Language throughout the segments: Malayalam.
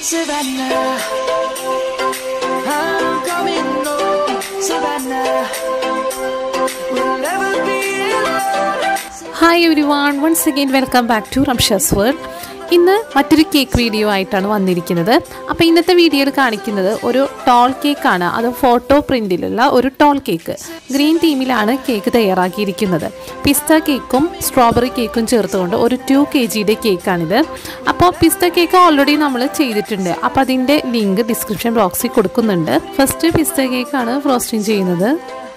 Savannah. I'm coming home, Savannah. We'll never be alone. Hi everyone once again welcome back to Ramsha's world ഇന്ന് മറ്റൊരു കേക്ക് വീഡിയോ ആയിട്ടാണ് വന്നിരിക്കുന്നത് അപ്പോൾ ഇന്നത്തെ വീഡിയോയിൽ കാണിക്കുന്നത് ഒരു ടോൾ കേക്കാണ് അത് ഫോട്ടോ പ്രിൻറ്റിലുള്ള ഒരു ടോൾ കേക്ക് ഗ്രീൻ തീമിലാണ് കേക്ക് തയ്യാറാക്കിയിരിക്കുന്നത് പിസ്ത കേക്കും സ്ട്രോബെറി കേക്കും ചേർത്തുകൊണ്ട് ഒരു ടു കെ ജിയുടെ കേക്കാണിത് അപ്പോൾ പിസ്ത കേക്ക് ഓൾറെഡി നമ്മൾ ചെയ്തിട്ടുണ്ട് അപ്പോൾ അതിൻ്റെ ലിങ്ക് ഡിസ്ക്രിപ്ഷൻ ബോക്സിൽ കൊടുക്കുന്നുണ്ട് ഫസ്റ്റ് പിസ്ത കേക്കാണ് ഫ്രോസ്റ്റിംഗ് ചെയ്യുന്നത്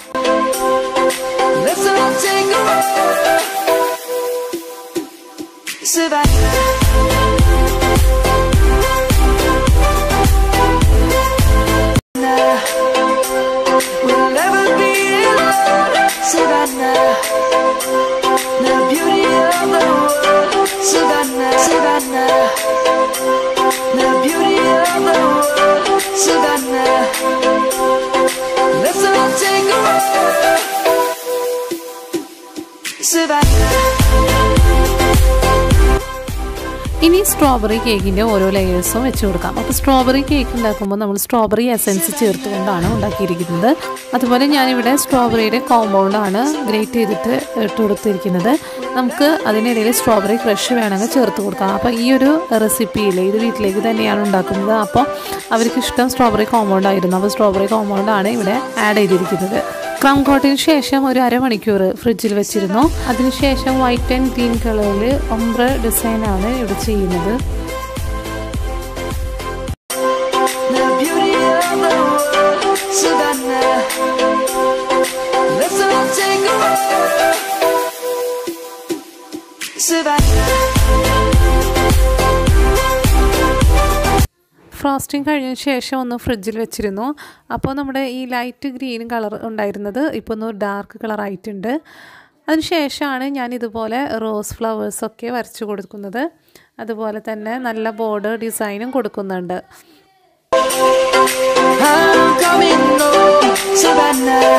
Let's all take a ride. Savannah. We'll never be alone. Savannah. The beauty of the world. Savannah. Savannah. The beauty of the world. Savannah. Let's all take a ride. Savannah. ഇനി സ്ട്രോബെറി കേക്കിൻ്റെ ഓരോ ലെയേഴ്സും വെച്ച് കൊടുക്കാം അപ്പോൾ സ്ട്രോബെറി കേക്ക് ഉണ്ടാക്കുമ്പോൾ നമ്മൾ സ്ട്രോബെറി എസൻസ് ചേർത്തുകൊണ്ടാണ് ഉണ്ടാക്കിയിരിക്കുന്നത് അതുപോലെ ഞാനിവിടെ സ്ട്രോബെറിയുടെ കോമ്പൗണ്ടാണ് ഗ്രേറ്റ് ചെയ്തിട്ട് ഇട്ട് കൊടുത്തിരിക്കുന്നത് നമുക്ക് അതിനിടയിൽ സ്ട്രോബെറി ക്രഷ് വേണമെങ്കിൽ ചേർത്ത് കൊടുക്കാം അപ്പോൾ ഈ ഒരു റെസിപ്പിയിൽ ഇത് വീട്ടിലേക്ക് തന്നെയാണ് ഉണ്ടാക്കുന്നത് അപ്പോൾ അവർക്ക് ഇഷ്ടം സ്ട്രോബെറി കോമ്പൗണ്ട് ആയിരുന്നു അപ്പോൾ സ്ട്രോബെറി കോമ്പൗണ്ടാണ് ഇവിടെ ആഡ് ചെയ്തിരിക്കുന്നത് ക്രം കോട്ടിന് ശേഷം ഒരു അരമണിക്കൂർ ഫ്രിഡ്ജിൽ വെച്ചിരുന്നു അതിനുശേഷം വൈറ്റ് ആൻഡ് ഗ്രീൻ കളറിൽ ഒമ്പ്ര ഡിസൈനാണ് ഇവിടെ ചെയ്യുന്നത് The beauty of the world, Savannah. Let's all take a ride. Savannah. Frosting കഴിഞ്ഞ ശേഷം ഒന്ന് ഫ്രിഡ്ജിൽ വെച്ചിരുന്നു അപ്പോൾ നമ്മുടെ ഈ ലൈറ്റ് ഗ്രീൻ കളർ ഉണ്ടായിരുന്നത് ഇപ്പോൾ ഒന്ന് ഡാർക്ക് കളർ ആയിട്ടുണ്ട് അതിനുശേഷമാണ് ഞാൻ ഇതുപോലെ റോസ് ഫ്ലവേഴ്സൊക്കെ വരച്ചു കൊടുക്കുന്നത് അതുപോലെ തന്നെ നല്ല ബോർഡർ ഡിസൈനും കൊടുക്കുന്നുണ്ട് I'm coming home, Savannah.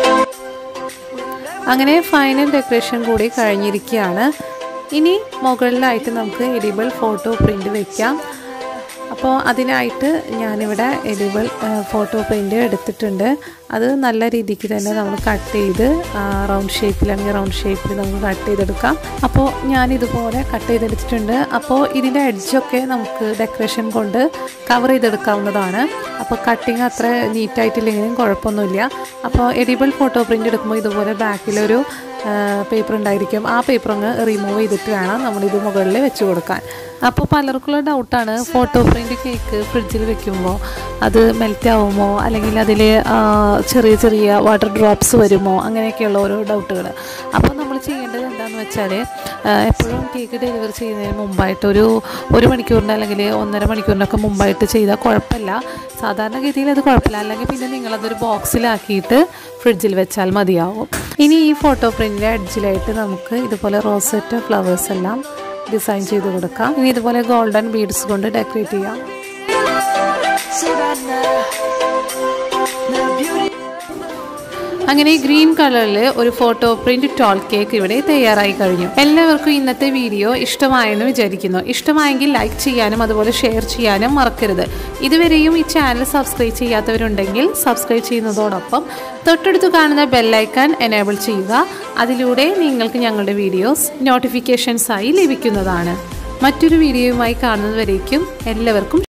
അങ്ങനെ ഫൈനൽ ഡെക്കറേഷൻ കൂടി കഴിഞ്ഞിരിക്കുകയാണ് ഇനി മുകളിലായിട്ട് നമുക്ക് എഡിബിൾ ഫോട്ടോ പ്രിൻ്റ് വയ്ക്കാം അപ്പോൾ അതിനായിട്ട് ഞാനിവിടെ എഡിബിൾ ഫോട്ടോ പ്രിൻ്റ് എടുത്തിട്ടുണ്ട് അത് നല്ല രീതിക്ക് തന്നെ നമ്മൾ കട്ട് ചെയ്ത് റൗണ്ട് ഷേപ്പിലാണെങ്കിൽ റൗണ്ട് ഷേപ്പിൽ നമുക്ക് കട്ട് ചെയ്തെടുക്കാം അപ്പോൾ ഞാനിതുപോലെ കട്ട് ചെയ്തെടുത്തിട്ടുണ്ട് അപ്പോൾ ഇതിൻ്റെ എഡ്ജൊക്കെ നമുക്ക് ഡെക്കറേഷൻ കൊണ്ട് കവർ ചെയ്തെടുക്കാവുന്നതാണ് അപ്പോൾ കട്ടിങ് അത്ര നീറ്റായിട്ടില്ലെങ്കിലും കുഴപ്പമൊന്നുമില്ല അപ്പോൾ എഡിബിൾ ഫോട്ടോ പ്രിൻ്റ് എടുക്കുമ്പോൾ ഇതുപോലെ ബാക്കിലൊരു പേപ്പർ ഉണ്ടായിരിക്കും ആ പേപ്പർ അങ്ങ് റിമൂവ് ചെയ്തിട്ട് വേണം നമ്മളിത് മുകളിൽ വെച്ച് കൊടുക്കാൻ അപ്പോൾ പലർക്കുള്ള ഡൗട്ടാണ് ഫോട്ടോ പ്രിൻ്റ് കേക്ക് ഫ്രിഡ്ജിൽ വെക്കുമ്പോൾ അത് മെൽറ്റ് ആവുമോ അല്ലെങ്കിൽ അതിൽ ചെറിയ ചെറിയ വാട്ടർ ഡ്രോപ്സ് വരുമോ അങ്ങനെയൊക്കെയുള്ള ഓരോ ഡൗട്ടുകൾ അപ്പോൾ നമ്മൾ ചെയ്യേണ്ടത് എന്താണെന്ന് വെച്ചാൽ എപ്പോഴും കേക്ക് ഡെലിവറി ചെയ്യുന്നതിന് മുമ്പായിട്ട് ഒരു ഒരു മണിക്കൂറിൻ്റെ അല്ലെങ്കിൽ ഒന്നര മണിക്കൂറിനൊക്കെ മുമ്പായിട്ട് ചെയ്താൽ കുഴപ്പമില്ല സാധാരണഗതിയിൽ അത് കുഴപ്പമില്ല അല്ലെങ്കിൽ പിന്നെ നിങ്ങളതൊരു ബോക്സിലാക്കിയിട്ട് ഫ്രിഡ്ജിൽ വെച്ചാൽ മതിയാവും ഇനി ഈ ഫോട്ടോ പ്രിൻ്റിൻ്റെ അഡ്ജിലായിട്ട് നമുക്ക് ഇതുപോലെ റോസറ്റ് ഫ്ലവേഴ്സ് എല്ലാം ഡിസൈൻ ചെയ്ത് കൊടുക്കാം ഇനി ഇതുപോലെ ഗോൾഡൻ ബീഡ്സ് കൊണ്ട് ഡെക്കറേറ്റ് ചെയ്യാം Savannah. The beauty അങ്ങനെ ഗ്രീൻ കളറിൽ ഒരു ഫോട്ടോ പ്രിന്റ് ടോൾ കേക്ക് ഇവിടെ തയ്യാറായി കഴിഞ്ഞു എല്ലാവർക്കും ഇന്നത്തെ വീഡിയോ ഇഷ്ടമായെന്ന് വിചാരിക്കുന്നു ഇഷ്ടമായെങ്കിൽ ലൈക്ക് ചെയ്യാനും അതുപോലെ ഷെയർ ചെയ്യാനും മറക്കരുത് ഇതുവരെയും ഈ ചാനൽ സബ്സ്ക്രൈബ് ചെയ്യാത്തവരുണ്ടെങ്കിൽ സബ്സ്ക്രൈബ് ചെയ്യുന്നതോടൊപ്പം തൊട്ടടുത്ത് കാണുന്ന ബെല്ലൈക്കൺ എനേബിൾ ചെയ്യുക അതിലൂടെ നിങ്ങൾക്ക് ഞങ്ങളുടെ വീഡിയോസ് നോട്ടിഫിക്കേഷൻസായി ലഭിക്കുന്നതാണ് മറ്റൊരു വീഡിയോയുമായി കാണുന്നതുവരേക്കും എല്ലാവർക്കും